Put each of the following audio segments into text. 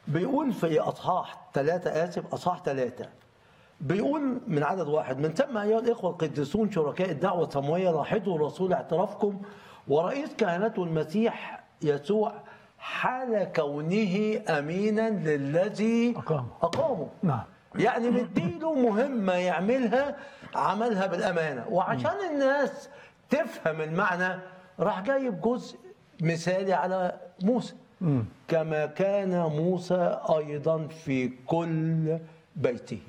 بيقول في اصحاح ثلاثة اسف اصحاح ثلاثة بيقول من عدد واحد من ثم ايها الاخوه القديسون شركاء الدعوه السماويه لاحظوا رسول اعترافكم ورئيس كهنته المسيح يسوع حال كونه امينا للذي أقامه. اقامه نعم يعني مديله مهمه يعملها عملها بالامانه وعشان الناس تفهم المعنى راح جايب جزء مثالي على موسى كما كان موسى ايضا في كل بيته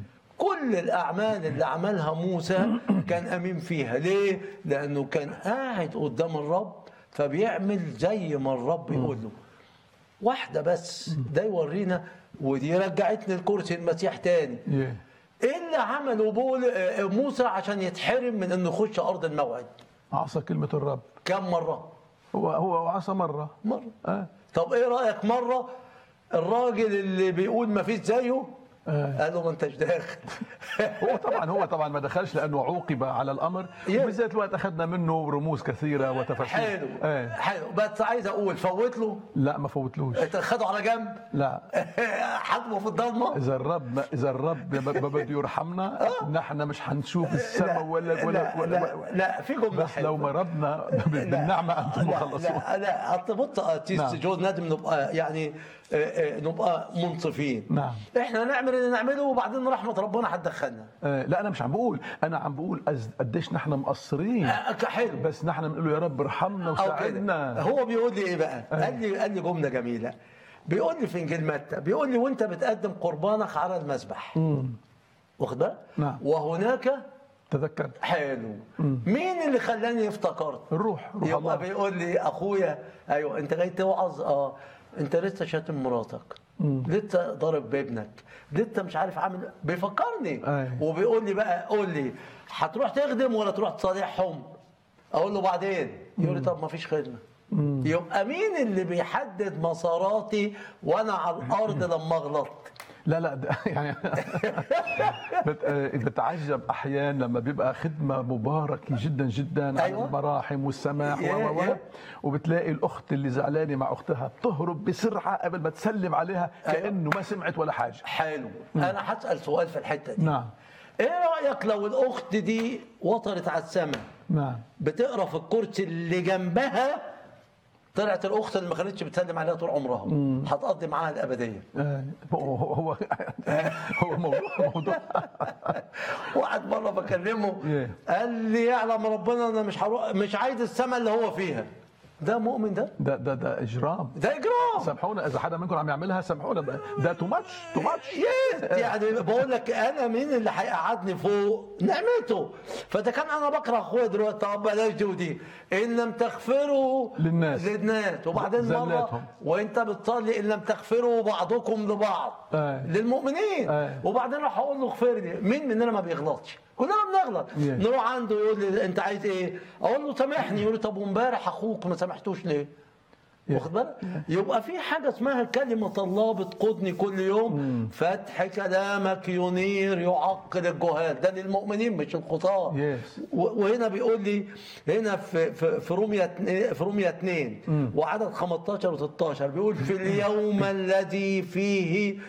كل الاعمال اللي عملها موسى كان امين فيها ليه لانه كان قاعد قدام الرب فبيعمل زي ما الرب يقول له واحده بس ده يورينا ودي رجعتني لكرسي المسيح تاني يه. ايه اللي عمله بول آه، موسى عشان يتحرم من انه يخش ارض الموعد عصى كلمة الرب كم مره هو هو عصى مرة مره آه. طب ايه رايك مره الراجل اللي بيقول ما فيش زيه آه. قال له ما انتش داخل هو طبعا هو طبعا ما دخلش لانه عوقب على الامر يه. وبالذات الوقت اخذنا منه رموز كثيره وتفاصيل حلو ايه حلو بس عايز اقول فوت له لا ما فوتلوش خده على جنب لا حطمه في الضلمه اذا الرب ما اذا الرب ما ما بده يرحمنا نحن مش حنشوف السماء ولا ولا لا, ولا, لا, ولا لا في جمله بس لو حلوة. مرضنا بالنعمه انتم لا مخلصون لا لا أصل بص ارتيست نعم. جو لازم نبقى يعني آه، آه، نبقى منصفين نعم. احنا نعمل اللي نعمله وبعدين رحمه ربنا هتدخلنا آه، لا انا مش عم بقول انا عم بقول أز- قديش نحن مقصرين آه، حلو بس نحن بنقول له يا رب ارحمنا او كده وساعدنا هو بيقول لي ايه بقى قال لي قال لي جمله جميله بيقول لي في انجيل متى بيقول لي وانت بتقدم قربانك على المذبح واخد بالك نعم. وهناك تذكرت حلو مين اللي خلاني افتكرت الروح روح الله يبقى بيقول لي اخويا ايوه انت جاي توعظ اه انت لسه شاتم مراتك لسه ضارب بابنك لسه مش عارف عامل بيفكرني أيوة. وبيقول لي بقى قول لي هتروح تخدم ولا تروح تصالحهم اقول له بعدين يقول لي طب ما فيش خدمه يبقى مين اللي بيحدد مساراتي وانا على الارض لما اغلط لا لا ده يعني بت- آه، بتعجب احيانا لما بيبقى خدمه مباركه جدا جدا على أيوة. المراحم والسماح يا- و و و يا. وبتلاقي الاخت اللي زعلانه مع اختها بتهرب بسرعه قبل ما تسلم عليها أيوة. كانه ما سمعت ولا حاجه حلو انا هسال سؤال في الحته دي نعم ايه رايك لو الاخت دي وصلت على السماء نعم بتقرا في الكرسي اللي جنبها طلعت الاخت اللي ما كانتش بتسلم عليها طول عمرها هتقضي معاها الابديه آه، هو هو هو موضوع موضوع واحد مره بكلمه إيه. قال لي يعلم ربنا انا مش هروح مش عايز السماء اللي هو فيها ده مؤمن ده ده ده ده اجرام ده اجرام سامحونا اذا حدا منكم عم يعملها سامحونا ده- ده تو ماتش تو ماتش يس يعني بقول لك انا مين اللي هيقعدني فوق نعمته فده كان انا بكره اخويا دلوقتي طب بلاش دي ودي ان لم تغفروا للناس. للناس وبعدين مره زلاتهم. وانت بتصلي ان لم تغفروا بعضكم لبعض آه. للمؤمنين آه. وبعدين راح اقول له اغفر لي مين مننا ما بيغلطش كلنا بنغلط Yeah. نروح عنده يقول لي انت عايز ايه اقول له سامحني يقول لي طب وامبارح اخوك ما سامحتوش ليه واخد بالك؟ يبقى في حاجه اسمها كلمه الله بتقودني كل يوم فتح كلامك ينير يعقل الجهال ده للمؤمنين مش الخطاه Yes. و- وهنا بيقول لي هنا في في في روميا اتنين- في روميا 2 وعدد 15 و16 بيقول في اليوم الذي فيه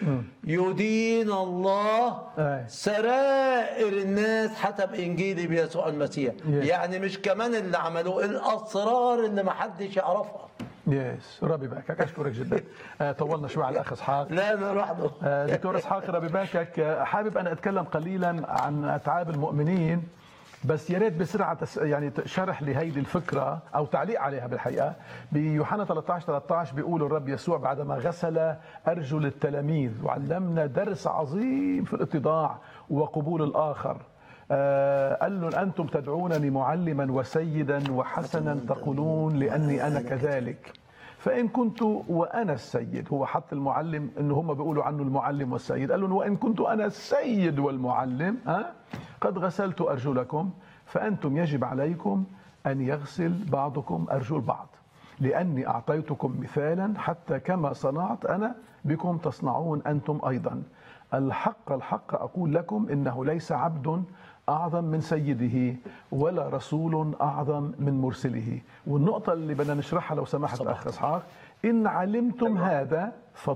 يدين الله أي. سرائر الناس حسب انجيلي بيسوع المسيح Yes. يعني مش كمان اللي عملوه الاسرار اللي ما حدش يعرفها يس ربي باكك اشكرك جدا آه، طولنا شوي على الاخ اسحاق لا انا لوحده آه، دكتور اسحاق ربي باكك آه، حابب انا اتكلم قليلا عن اتعاب المؤمنين بس يا ريت بسرعه تس يعني شرح لي هيدي الفكره او تعليق عليها بالحقيقه بيوحنا 13 13 بيقول الرب يسوع بعدما غسل ارجل التلاميذ وعلمنا درس عظيم في الاتضاع وقبول الاخر آه، قال لهم انتم تدعونني معلما وسيدا وحسنا تقولون لاني انا كذلك فإن كنت وأنا السيد هو حط المعلم إنه هم بيقولوا عنه المعلم والسيد قال لهم وإن كنت أنا السيد والمعلم ها قد غسلت أرجلكم فأنتم يجب عليكم أن يغسل بعضكم أرجل بعض لأني أعطيتكم مثالا حتى كما صنعت أنا بكم تصنعون أنتم أيضا الحق الحق أقول لكم إنه ليس عبد أعظم من سيده ولا رسول أعظم من مرسله والنقطة اللي بدنا نشرحها لو سمحت أخ إسحاق إن علمتم هذا